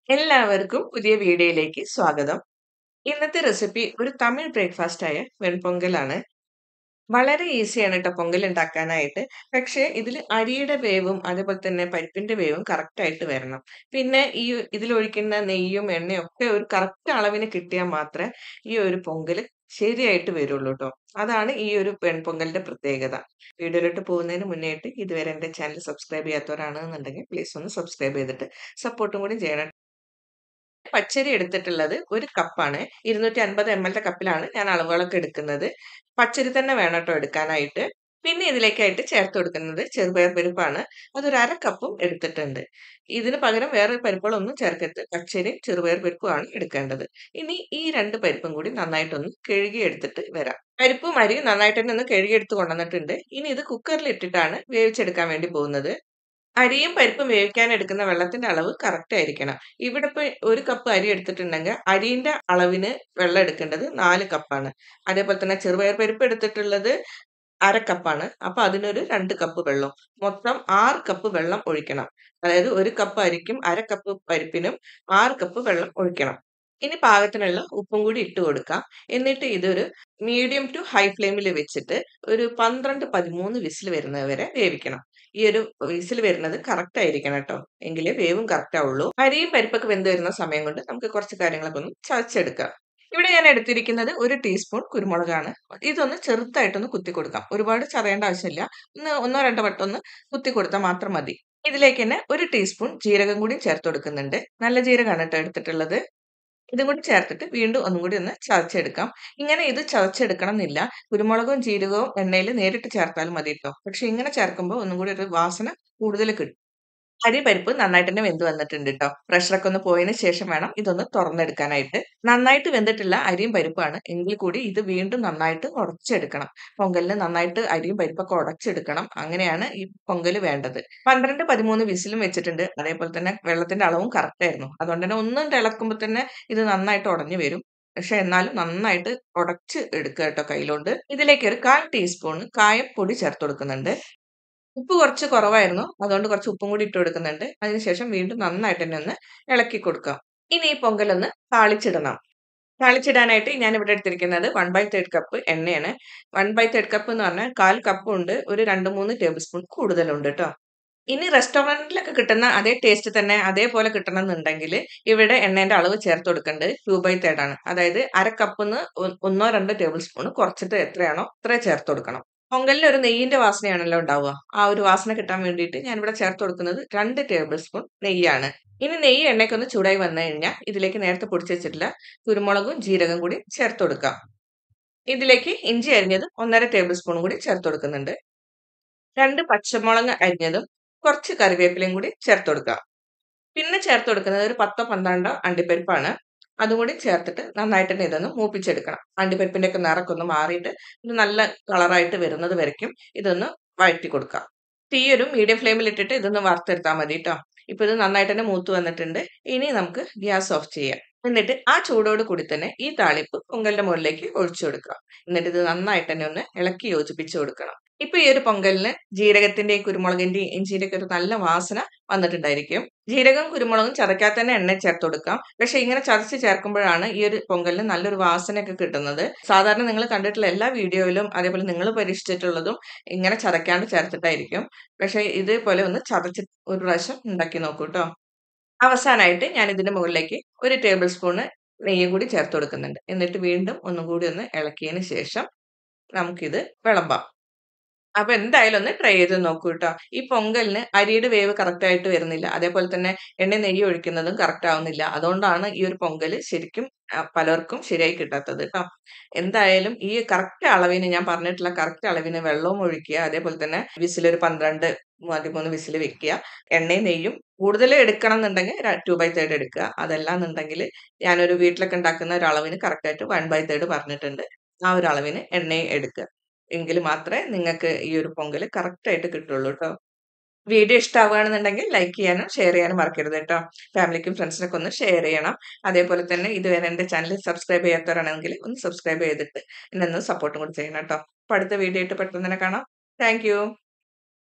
എല്ലാവർക്കും പുതിയ വീഡിയോയിലേക്ക് സ്വാഗതം. ഇന്നത്തെ റെസിപ്പി ഒരു തമിഴ് ബ്രേക്ക്ഫാസ്റ്റ് ആയ വെൺപൊങ്കലാണ്. വളരെ ഈസിയാണ് ട്ടോ പൊങ്കൽ ഉണ്ടാക്കാനായിട്ട്. പക്ഷേ ഇതില് അരിയുടെ വേവും അതേപോലെ തന്നെ പരിപ്പിന്റെ വേവും കറക്റ്റ് ആയിട്ട് വരണം. പിന്നെ ഈ ഇതിലൊഴിക്കുന്ന നെയ്യും എണ്ണയും ഒക്കെ ഒരു കറക്റ്റ് അളവിന് കിട്ടിയാ മാത്രേ ഈ ഒരു പൊങ്കല് ശരിയായിട്ട് വരുള്ളൂ ട്ടോ. അതാണ് ഈ ഒരു വെൺപൊങ്കലിന്റെ പ്രത്യേകത. വീഡിയോയിലോട്ട് പോകുന്നതിന് മുന്നേയായിട്ട് ഇതുവരെ എന്റെ ചാനൽ സബ്സ്ക്രൈബ് ചെയ്യാത്തവരാണെന്നുണ്ടെങ്കിൽ പ്ലീസ് ഒന്ന് സബ്സ്ക്രൈബ് ചെയ്തിട്ട് സപ്പോർട്ടും കൂടി ചെയ്യണം. പച്ചരി എടുത്തിട്ടുള്ളത് 1 കപ്പാണ്. 250 എംഎൽന്റെ കപ്പിലാണ് ഞാൻ അളവുകളൊക്കെ എടുക്കുന്നത്. പച്ചരി തന്നെ വേണം ട്ടോ എടുക്കാനായിട്ട്. പിന്നെ ഇതിലേക്കായിട്ട് ചേർത്ത് കൊടുക്കുന്നത് ചെറുപയർ പരിപ്പാണ്. അതൊരു 1/2 കപ്പും എടുത്തിട്ടുണ്ട്. ഇതിന് പകരം വേറെ പരിപ്പുകളൊന്നും ചേർക്കരുത്. പച്ചരിയും ചെറുപയർ പരിപ്പുമാണ് എടുക്കേണ്ടത്. ഇനി ഈ 2 പരിപ്പും കൂടി നന്നായിട്ടൊന്ന് കഴുകി എടുത്തിട്ട് വരാം. പരിപ്പും അരിയും നന്നായിട്ട് തന്നെ ഒന്ന് കഴുകിയെടുത്ത് കൊണ്ടുവന്നിട്ടുണ്ട്. ഇനി ഇത് കുക്കറിൽ ഇട്ടിട്ടാണ് വേവിച്ചെടുക്കാൻ വേണ്ടി പോകുന്നത്. അരിയും പരിപ്പും വേവിക്കാൻ എടുക്കുന്ന വെള്ളത്തിന്റെ അളവ് കറക്റ്റ് ആയിരിക്കണം. ഇവിടെ ഇപ്പൊ 1 കപ്പ് അരി എടുത്തിട്ടുണ്ടെങ്കിൽ അരിന്റെ അളവിന് വെള്ളം എടുക്കേണ്ടത് 4 കപ്പാണ്. അതേപോലെ തന്നെ ചെറുപയർ പരിപ്പ് എടുത്തിട്ടുള്ളത് 1/2 കപ്പാണ്. അപ്പൊ അതിനൊരു 2 കപ്പ് വെള്ളവും. മൊത്തം 6 കപ്പ് വെള്ളം ഒഴിക്കണം. അതായത് 1 കപ്പ് അരിക്കും 1/2 കപ്പ് പരിപ്പിനും 6 കപ്പ് വെള്ളം ഒഴിക്കണം. ഇനി പാകത്തിനുള്ള ഉപ്പും കൂടി ഇട്ട് കൊടുക്കാം. എന്നിട്ട് ഇതൊരു മീഡിയം ടു ഹൈ ഫ്ലെയിമിൽ വെച്ചിട്ട് ഒരു 12, 13 വിസിൽ വരുന്നത് വരെ വേവിക്കണം. ഈ ഒരു വിസിൽ വരുന്നത് കറക്റ്റ് ആയിരിക്കണം ട്ടോ. എങ്കിലേ വേവും കറക്റ്റ് ആവുള്ളൂ. അരിയും പരിപ്പൊക്കെ വെന്ത് വരുന്ന സമയം കൊണ്ട് നമുക്ക് കുറച്ച് കാര്യങ്ങളൊക്കെ ഒന്ന് ചതച്ചെടുക്കാം. ഇവിടെ ഞാൻ എടുത്തിരിക്കുന്നത് 1 ടീസ്പൂൺ കുരുമുളകാണ്. ഇതൊന്ന് ചെറുതായിട്ടൊന്ന് കുത്തി കൊടുക്കാം. ഒരുപാട് ചതയേണ്ട ആവശ്യമില്ല. ഒന്ന് ഒന്നോ രണ്ടോ വട്ടം ഒന്ന് കുത്തി കൊടുത്താൽ മാത്രം മതി. ഇതിലേക്ക് തന്നെ 1 ടീസ്പൂൺ ജീരകം കൂടി ചേർത്ത് കൊടുക്കുന്നുണ്ട്. നല്ല ജീരകമാണ് ട്ടോ എടുത്തിട്ടുള്ളത്. ഇതും കൂടി ചേർത്തിട്ട് വീണ്ടും ഒന്നും കൂടി ഒന്ന് ചതച്ചെടുക്കാം. ഇങ്ങനെ ഇത് ചതച്ചെടുക്കണം എന്നില്ല. കുരുമുളകും ജീരകവും എണ്ണയിൽ നേരിട്ട് ചേർത്താലും മതി ട്ടോ. പക്ഷെ ഇങ്ങനെ ചേർക്കുമ്പോൾ ഒന്നും കൂടി ഒരു വാസന കൂടുതൽ കിട്ടും. അരി പരിപ്പ് നന്നായിട്ട് തന്നെ വെന്ത് വന്നിട്ടുണ്ട് ട്ടോ. പ്രഷറൊക്കെ ഒന്ന് പോയതിന് ശേഷം വേണം ഇതൊന്ന് തുറന്നെടുക്കാനായിട്ട്. നന്നായിട്ട് വെന്തിട്ടുള്ള അരിയും പരിപ്പാണ്. എങ്കിൽ കൂടി ഇത് വീണ്ടും നന്നായിട്ട് ഉടച്ചെടുക്കണം. പൊങ്കലിന് നന്നായിട്ട് അരിയും പരിപ്പൊക്കെ ഉടച്ചെടുക്കണം. അങ്ങനെയാണ് ഈ പൊങ്കല് വേണ്ടത്. 12, 13 വിസിലും വെച്ചിട്ടുണ്ട്. അതേപോലെ തന്നെ വെള്ളത്തിന്റെ അളവും കറക്റ്റ് ആയിരുന്നു. അതുകൊണ്ട് തന്നെ ഒന്ന് ഇളക്കുമ്പോൾ തന്നെ ഇത് നന്നായിട്ട് ഉടഞ്ഞു വരും. പക്ഷെ എന്നാലും നന്നായിട്ട് ഉടച്ച് എടുക്കുക ട്ടോ കൈയിലോണ്ട്. ഇതിലേക്ക് ഒരു 1/4 ടീസ്പൂൺ കായപ്പൊടി ചേർത്ത് കൊടുക്കുന്നുണ്ട്. ഉപ്പ് കുറച്ച് കുറവായിരുന്നു. അതുകൊണ്ട് കുറച്ച് ഉപ്പും കൂടി ഇട്ട് കൊടുക്കുന്നുണ്ട്. അതിനുശേഷം വീണ്ടും നന്നായിട്ട് തന്നെ ഒന്ന് ഇളക്കി കൊടുക്കാം. ഇനി ഈ പൊങ്കലൊന്ന് താളിച്ചിടണം. താളിച്ചിടാനായിട്ട് ഞാൻ ഇവിടെ എടുത്തിരിക്കുന്നത് 1/3 കപ്പ് എണ്ണയാണ്. 1/3 കപ്പ് എന്ന് പറഞ്ഞാൽ 1/4 കപ്പും ഉണ്ട്. ഒരു 2, 3 ടേബിൾ സ്പൂൺ കൂടുതലുണ്ട് ട്ടോ. ഇനി റെസ്റ്റോറന്റിലൊക്കെ കിട്ടുന്ന അതേ ടേസ്റ്റ് തന്നെ അതേപോലെ കിട്ടണം എന്നുണ്ടെങ്കിൽ ഇവിടെ എണ്ണേന്റെ അളവ് ചേർത്ത് കൊടുക്കേണ്ടത് 2/3 ആണ്. അതായത് 1/2 കപ്പ്ന്ന് ഒന്നോ രണ്ടോ ടേബിൾ സ്പൂൺ കുറച്ചിട്ട് എത്രയാണോ അത്രയും ചേർത്ത് കൊടുക്കണം. പൊങ്കലിന് ഒരു നെയ്യിന്റെ വാസനയാണല്ലോ ഉണ്ടാവുക. ആ ഒരു വാസന കിട്ടാൻ വേണ്ടിയിട്ട് ഞാൻ ഇവിടെ ചേർത്ത് കൊടുക്കുന്നത് 2 ടേബിൾ സ്പൂൺ നെയ്യാണ്. ഇനി നെയ്യ് എണ്ണയ്ക്കൊന്ന് ചൂടായി വന്നു കഴിഞ്ഞാൽ ഇതിലേക്ക് നേരത്തെ പൊടിച്ച് വെച്ചിട്ടുള്ള കുരുമുളകും ജീരകം കൂടി ചേർത്ത് കൊടുക്കാം. ഇതിലേക്ക് ഇഞ്ചി അരിഞ്ഞത് 1 1/2 ടേബിൾ സ്പൂൺ കൂടി ചേർത്ത് കൊടുക്കുന്നുണ്ട്. 2 പച്ചമുളക് അരിഞ്ഞതും കുറച്ച് കറിവേപ്പിലയും കൂടി ചേർത്ത് കൊടുക്കാം. പിന്നെ ചേർത്ത് കൊടുക്കുന്നത് ഒരു 10, 12 അണ്ടിപ്പരിപ്പാണ്. അതും കൂടി ചേർത്തിട്ട് നന്നായിട്ട് തന്നെ ഇതൊന്ന് മൂപ്പിച്ചെടുക്കണം. അണ്ടിപ്പരിപ്പിന്റെ ഒക്കെ നിറമൊക്കെ ഒന്ന് മാറിയിട്ട് ഇത് നല്ല കളറായിട്ട് വരുന്നത് വരയ്ക്കും ഇതൊന്ന് വഴറ്റി കൊടുക്കാം. തീ ഒരു മീഡിയം ഫ്ലെയിമിൽ ഇട്ടിട്ട് ഇതൊന്ന് വറുത്തെടുത്താൽ മതി ട്ടോ. ഇപ്പൊ ഇത് നന്നായിട്ട് തന്നെ മൂത്ത് വന്നിട്ടുണ്ട്. ഇനി നമുക്ക് ഗ്യാസ് ഓഫ് ചെയ്യാം. എന്നിട്ട് ആ ചൂടോട് കൂടി തന്നെ ഈ താളിപ്പ് പൊങ്കലിന്റെ മുകളിലേക്ക് ഒഴിച്ചു കൊടുക്കുക. എന്നിട്ട് ഇത് നന്നായിട്ട് തന്നെ ഒന്ന് ഇളക്കി യോജിപ്പിച്ച് കൊടുക്കണം. ഇപ്പൊ ഈ ഒരു പൊങ്കലിന് ജീരകത്തിന്റെയും കുരുമുളകിന്റെയും ഇഞ്ചിയുടെ ഒക്കെ ഒരു നല്ല വാസന വന്നിട്ടുണ്ടായിരിക്കും. ജീരകവും കുരുമുളകും ചതയ്ക്കാതെ തന്നെ എണ്ണയിൽ ചേർത്ത് കൊടുക്കാം. പക്ഷെ ഇങ്ങനെ ചതച്ച് ചേർക്കുമ്പോഴാണ് ഈ ഒരു പൊങ്കലിന് നല്ലൊരു വാസനയൊക്കെ കിട്ടുന്നത്. സാധാരണ നിങ്ങൾ കണ്ടിട്ടുള്ള എല്ലാ വീഡിയോയിലും അതേപോലെ നിങ്ങൾ പരീക്ഷിച്ചിട്ടുള്ളതും ഇങ്ങനെ ചതയ്ക്കാണ്ട് ചേർത്തിട്ടായിരിക്കും. പക്ഷെ ഇതേപോലെ ഒന്ന് ചതച്ച് ഒരു പ്രാവശ്യം ഉണ്ടാക്കി നോക്കൂ ട്ടോ. അവസാനമായിട്ട് ഞാൻ ഇതിന്റെ മുകളിലേക്ക് 1 ടേബിൾ സ്പൂൺ നെയ്യും കൂടി ചേർത്ത് കൊടുക്കുന്നുണ്ട്. എന്നിട്ട് വീണ്ടും ഒന്നും കൂടി ഒന്ന് ഇളക്കിയതിന് ശേഷം നമുക്കിത് വിളമ്പാം. അപ്പൊ എന്തായാലും ഒന്ന് ട്രൈ ചെയ്ത് നോക്കൂ ട്ടോ. ഈ പൊങ്കലിന് അരിയുടെ വേവ് കറക്റ്റ് ആയിട്ട് വരുന്നില്ല. അതേപോലെ തന്നെ എണ്ണയും നെയ്യും ഒഴിക്കുന്നതും കറക്റ്റ് ആവുന്നില്ല. അതുകൊണ്ടാണ് ഈ ഒരു പൊങ്കല് ശരിക്കും പലർക്കും ശരിയായി കിട്ടാത്തത് ട്ടോ. എന്തായാലും ഈ കറക്റ്റ് അളവിന് ഞാൻ പറഞ്ഞിട്ടുള്ള കറക്റ്റ് അളവിന് വെള്ളവും ഒഴിക്കുക. അതേപോലെ തന്നെ വിസിൽ ഒരു 12, 13 വിസിൽ വെക്കുക. എണ്ണയും നെയ്യും കൂടുതൽ എടുക്കണം എന്നുണ്ടെങ്കിൽ 2/3 എടുക്കുക. അതല്ല എന്നുണ്ടെങ്കിൽ ഞാനൊരു വീട്ടിലൊക്കെ ഉണ്ടാക്കുന്ന ഒരു അളവിന് കറക്റ്റ് ആയിട്ട് 1/3 പറഞ്ഞിട്ടുണ്ട്. ആ ഒരു അളവിന് എണ്ണയും എടുക്കുക. എങ്കിൽ മാത്രമേ നിങ്ങൾക്ക് ഈ ഒരു പൊങ്കല് കറക്റ്റ് ആയിട്ട് കിട്ടുള്ളൂ ട്ടോ. വീഡിയോ ഇഷ്ടമാവുകയാണെന്നുണ്ടെങ്കിൽ ലൈക്ക് ചെയ്യാനും ഷെയർ ചെയ്യാനും മറക്കരുത് ട്ടോ. ഫാമിലിക്കും ഫ്രണ്ട്സിനൊക്കെ ഒന്ന് ഷെയർ ചെയ്യണം. അതേപോലെ തന്നെ ഇതുവരെ എന്റെ ചാനൽ സബ്സ്ക്രൈബ് ചെയ്യാത്തവരാണെങ്കിൽ ഒന്ന് സബ്സ്ക്രൈബ് ചെയ്തിട്ട് എന്നെ ഒന്ന് സപ്പോർട്ടും കൂടി ചെയ്യണം ട്ടോ. അപ്പൊ അടുത്ത വീഡിയോ ആയിട്ട് പെട്ടെന്ന് തന്നെ കാണാം. Thank U.